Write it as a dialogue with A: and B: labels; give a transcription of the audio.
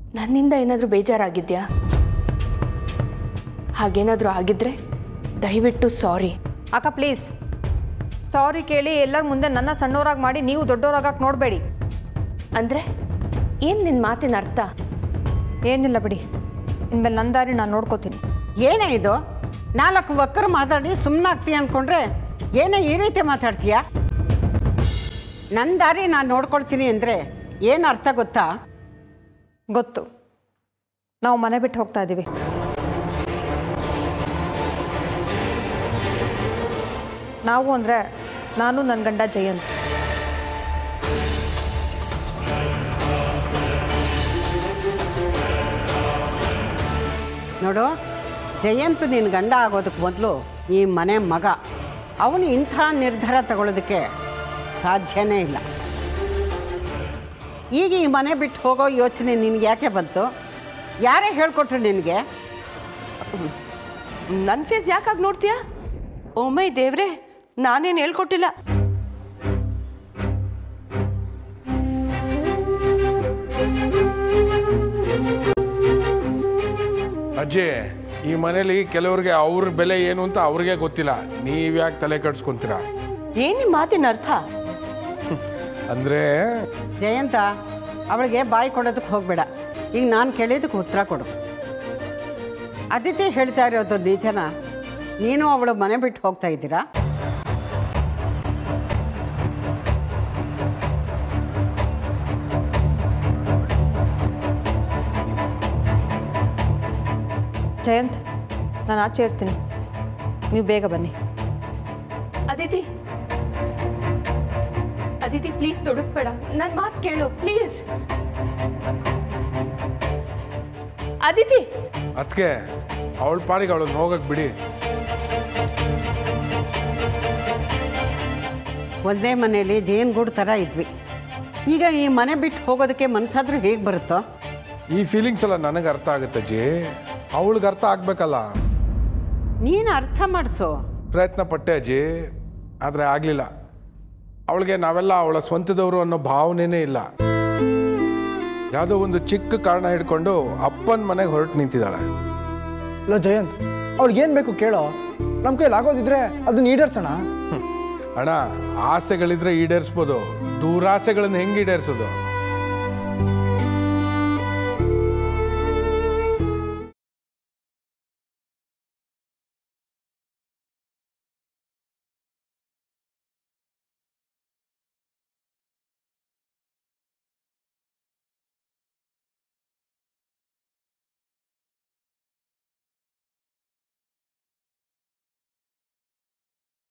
A: ನನ್ನಿಂದ ಏನಾದರೂ ಬೇಜಾರಾಗಿದ್ಯಾ ಹಾಗೇನಾದರೂ ಆಗಿದ್ರೆ ದಯವಿಟ್ಟು ಸಾರಿ
B: ಅಕ್ಕ ಪ್ಲೀಸ್ ಸಾರಿ ಕೇಳಿ ಎಲ್ಲರ ಮುಂದೆ ನನ್ನ ಸಣ್ಣವರಾಗಿ ಮಾಡಿ ನೀವು ದೊಡ್ಡವರಾಗಕ್ಕೆ ನೋಡಬೇಡಿ
A: ಅಂದರೆ ಏನು ನಿನ್ನ ಮಾತಿನ ಅರ್ಥ
B: ಏನಿಲ್ಲ ಬಿಡಿ ಇನ್ಮೇಲೆ ನನ್ನ ದಾರಿ ನಾನು ನೋಡ್ಕೋತೀನಿ
C: ಏನೇ ಇದು ನಾಲ್ಕು ಒಕ್ಕರು ಮಾತಾಡಿ ಸುಮ್ಮನಾಗ್ತೀಯ ಅಂದ್ಕೊಂಡ್ರೆ ಏನೇ ಈ ರೀತಿ ಮಾತಾಡ್ತೀಯ ನನ್ನ ದಾರಿ ನಾನು ನೋಡ್ಕೊಳ್ತೀನಿ ಅಂದರೆ ಏನು ಅರ್ಥ ಗೊತ್ತಾ
B: ಗೊತ್ತು ನಾವು ಮನೆ ಬಿಟ್ಟು ಹೋಗ್ತಾ ಇದ್ದೀವಿ ನಾವು ಅಂದರೆ ನಾನು ನನ್ನ ಗಂಡ ಜಯಂತ್
C: ನೋಡು ಜಯಂತ್ ನಿನ್ನ ಗಂಡ ಆಗೋದಕ್ಕೆ ಮೊದಲು ಈ ಮನೆ ಮಗ ಅವನು ಇಂಥ ನಿರ್ಧಾರ ತಗೊಳ್ಳೋದಕ್ಕೆ ಸಾಧ್ಯನೇ ಇಲ್ಲ ಈಗ ಈ ಮನೆ ಬಿಟ್ಟು ಹೋಗೋ ಯೋಚನೆ ನಿನಗೆ ಯಾಕೆ ಬಂತು ಯಾರೇ ಹೇಳ್ಕೊಟ್ರು ನಿನಗೆ
D: ನನ್ನ ಫೇಸ್ ಯಾಕಾಗಿ ನೋಡ್ತೀಯ ಓಮೈ ದೇವ್ರೆ ನಾನೇನು ಹೇಳ್ಕೊಟ್ಟಿಲ್ಲ
E: ಅಜ್ಜಿ ಈ ಮನೇಲಿ ಕೆಲವ್ರಿಗೆ ಅವ್ರ ಬೆಲೆ ಏನು ಅಂತ ಅವ್ರಿಗೆ ಗೊತ್ತಿಲ್ಲ ನೀವ್ಯಾಕೆ ತಲೆ ಕಟ್ಸ್ಕೊಂತೀರಾ
D: ಏನ್ ನಿಮ್ಮ ಮಾತಿನ ಅರ್ಥ
E: ಅಂದ್ರೆ
C: ಜಯಂತ ಅವಳಿಗೆ ಬಾಯಿ ಕೊಡೋದಕ್ಕೆ ಹೋಗಬೇಡ ಈಗ ನಾನು ಕೇಳಿದ್ದಕ್ಕೆ ಉತ್ತರ ಕೊಡು ಅದಿತಿ ಹೇಳ್ತಾ ಇರೋದು ನಿಜನ ನೀನು ಅವಳು ಮನೆ ಬಿಟ್ಟು ಹೋಗ್ತಾ ಇದ್ದೀರಾ
B: ಜಯಂತ್ ನಾನು ಆಚೆ ಇರ್ತೀನಿ ನೀವು ಬೇಗ ಬನ್ನಿ
A: ಅದಿತಿ ಅದಿತಿ ಪ್ಲೀಸ್ ದುಡುಕ್ಬೇಡ ನನ್ನ ಮಾತು ಕೇಳು ಪ್ಲೀಸ್ ಅದಿತಿ
E: ಅದಕ್ಕೆ ಅವಳ ಪಾಡಿಗೆ ಅವಳನ್ನ ಹೋಗಕ್ ಬಿಡಿ
C: ಒಂದೇ ಮನೆಯಲ್ಲಿ ಜೇನುಗೂಡು ಥರ ಇದ್ವಿ ಈಗ ಈ ಮನೆ ಬಿಟ್ಟು ಹೋಗೋದಕ್ಕೆ ಮನಸ್ಸಾದ್ರೂ ಹೇಗೆ ಬರುತ್ತೋ
E: ಈ ಫೀಲಿಂಗ್ಸ್ ಎಲ್ಲ ನನಗೆ ಅರ್ಥ ಆಗುತ್ತೆ ಅಜ್ಜಿ ಅವಳಿಗೆ ಅರ್ಥ ಆಗ್ಬೇಕಲ್ಲ
C: ನೀನು ಅರ್ಥ ಮಾಡಿಸು
E: ಪ್ರಯತ್ನ ಪಟ್ಟೆ ಅಜ್ಜಿ ಆದರೆ ಆಗಲಿಲ್ಲ ಅವಳಿಗೆ ನಾವೆಲ್ಲ ಅವಳ ಸ್ವಂತದವರು ಅನ್ನೋ ಭಾವನೆನೇ ಇಲ್ಲ ಯಾವುದೋ ಒಂದು ಚಿಕ್ಕ ಕಾರಣ ಹಿಡ್ಕೊಂಡು ಅಪ್ಪನ ಮನೆಗೆ ಹೊರಟು ನಿಂತಿದ್ದಾಳೆ
F: ಲೋ ಜಯಂತ್ ಅವ್ಳಿಗೆ ಏನು ಬೇಕು ಕೇಳೋ ನಮ್ಮ ಕೈಲಿ ಆಗೋದಿದ್ರೆ ಅದನ್ನ ಈಡೇರ್ಸೋಣ
E: ಅಣ್ಣ ಆಸೆಗಳಿದ್ರೆ ಈಡೇರಿಸ್ಬೋದು ದೂರಾಸೆಗಳನ್ನ ಹೆಂಗೆ ಈಡೇರಿಸೋದು